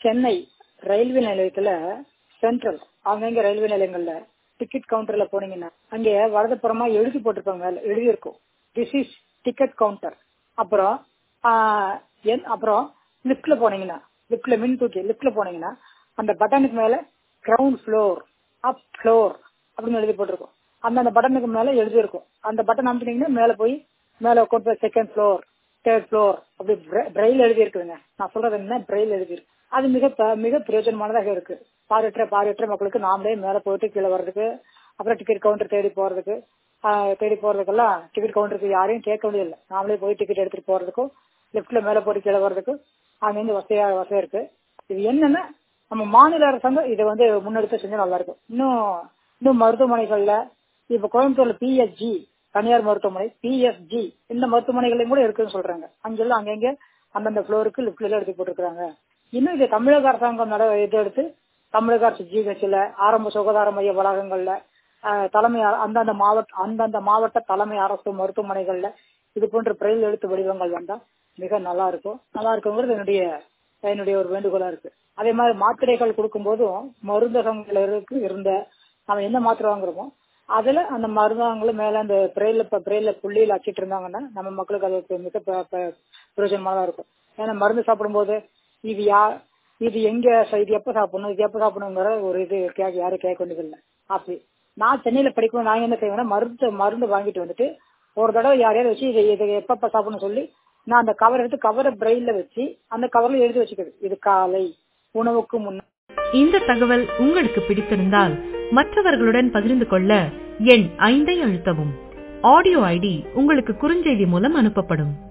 Chennai railway நிலையத்துல central அங்கங்க railway நிலையங்கள்ல டிக்கெட் கவுண்டர்ல போனீங்கன்னா அங்கே வலதுபுறமா எழுதி போட்டிருப்பாங்க மேல எழுதி இருக்கும் திஸ் இஸ் டிக்கெட் கவுண்டர் அப்புறம் ஆஹ், என்- அப்புறம் லிப்ட்ல போனீங்கன்னா லிப்ட்ல மின் தூக்கி லிப்ட்ல போனீங்கன்னா அந்த பட்டனுக்கு மேல கிரவுண்ட் ஃப்ளோர் அப் ஃப்ளோர் அப்படின்னு எழுதி போட்டிருக்கும் அந்த அந்த பட்டனுக்கு மேல எழுதி இருக்கும் அந்த பட்டன் அமுத்துனீங்கன்னா மேல போய் மேல கொண்டு போய் செகண்ட் ஃப்ளோர் தேர்ட் ஃப்ளோர் அப்படி பிரெயில் எழுதி இருக்குதுங்க நான் சொல்றது என்ன பிரெயில் எழுதி இருக்கு அது மிக ப- மிக பிரயோஜனமானதாக இருக்கு பார்வையற்ற பார்வையற்ற மக்களுக்கு நாமளே மேல போயிட்டு கீழே வர்றதுக்கு அப்புறம் டிக்கெட் கவுண்டர் தேடி போறதுக்கு ஆஹ், தேடி போறதுக்கெல்லாம் டிக்கெட் கவுண்டருக்கு யாரையும் கேட்க வேண்டியதில்லை நாமளே போய் டிக்கெட் எடுத்துட்டு போறதுக்கும் லெப்ட்ல மேல போட்டு கீழே வர்றதுக்கும் அங்கிருந்து வசதியா வசதியா இருக்கு இது என்னன்னா நம்ம மாநில அரசாங்கம் இதை வந்து முன்னெடுத்து செஞ்சா நல்லா இருக்கும் இன்னும் இன்னும் மருத்துவமனைகள்ல இப்ப கோயம்புத்தூர்ல பிஎஸ்ஜி தனியார் மருத்துவமனை பிஎஸ்ஜி இந்த மருத்துவமனைகளையும் கூட இருக்குன்னு சொல்றாங்க அங்கெல்லாம் அங்கங்க அந்தந்த ஃப்ளோருக்கு லிப்ட்ல எல்லாம் எடுத்து போட்டுருக்காங்க இன்னும் இது தமிழக அரசாங்கம் நட இது எடுத்து தமிழக அரசு ஜிஹெச்ல ஆரம்ப சுகாதார மைய வளாகங்கள்ல ஆஹ், தலைமை அ- அந்தந்த மாவட்ட அந்தந்த மாவட்ட தலைமை அரசு மருத்துவமனைகள்ல இது போன்ற பிரெயில் எழுத்து வடிவங்கள் வந்தா மிக நல்லா இருக்கும் நல்லா இருக்குங்கிறது என்னுடைய என்னுடைய ஒரு வேண்டுகோளா இருக்கு அதே மாதிரி மாத்திரைகள் கொடுக்கும் போதும் மருந்தகங்கள் இருக்கு இருந்த நம்ம என்ன மாத்திரை வாங்குறோமோ அதுல அந்த மருந்தகங்கள் மேல அந்த பிரெயில பிரெயில புள்ளியில அச்சிட்டு இருந்தாங்கன்னா நம்ம மக்களுக்கு அது ஒரு மிக ப- ப- பிரயோஜனமானதா இருக்கும் ஏன்னா மருந்து சாப்பிடும்போது இது யா இது எங்க ச- இது எப்ப சாப்பிடணும் இது எப்ப சாப்பிடணுங்கிற ஒரு இது கேட்க யாரும் கேட்க வேண்டியதில்லை அப்படி நான் சென்னையில படிக்கும் நான் என்ன செய்வேன்னா மருந்து மருந்து வாங்கிட்டு வந்துட்டு ஒரு தடவை யாரையாவது வச்சு இதை இதை எப்பப்ப சாப்பிடணும் சொல்லி நான் அந்த கவர் எடுத்து கவரை பிரெயில வச்சு அந்த கவர்ல எழுதி வச்சுக்கிறது இது காலை உணவுக்கு முன்ன இந்த தகவல் உங்களுக்கு பிடித்திருந்தால் மற்றவர்களுடன் பகிர்ந்து கொள்ள எண் ஐந்தை அழுத்தவும் ஆடியோ ஐடி உங்களுக்கு குறுஞ்செய்தி மூலம் அனுப்பப்படும்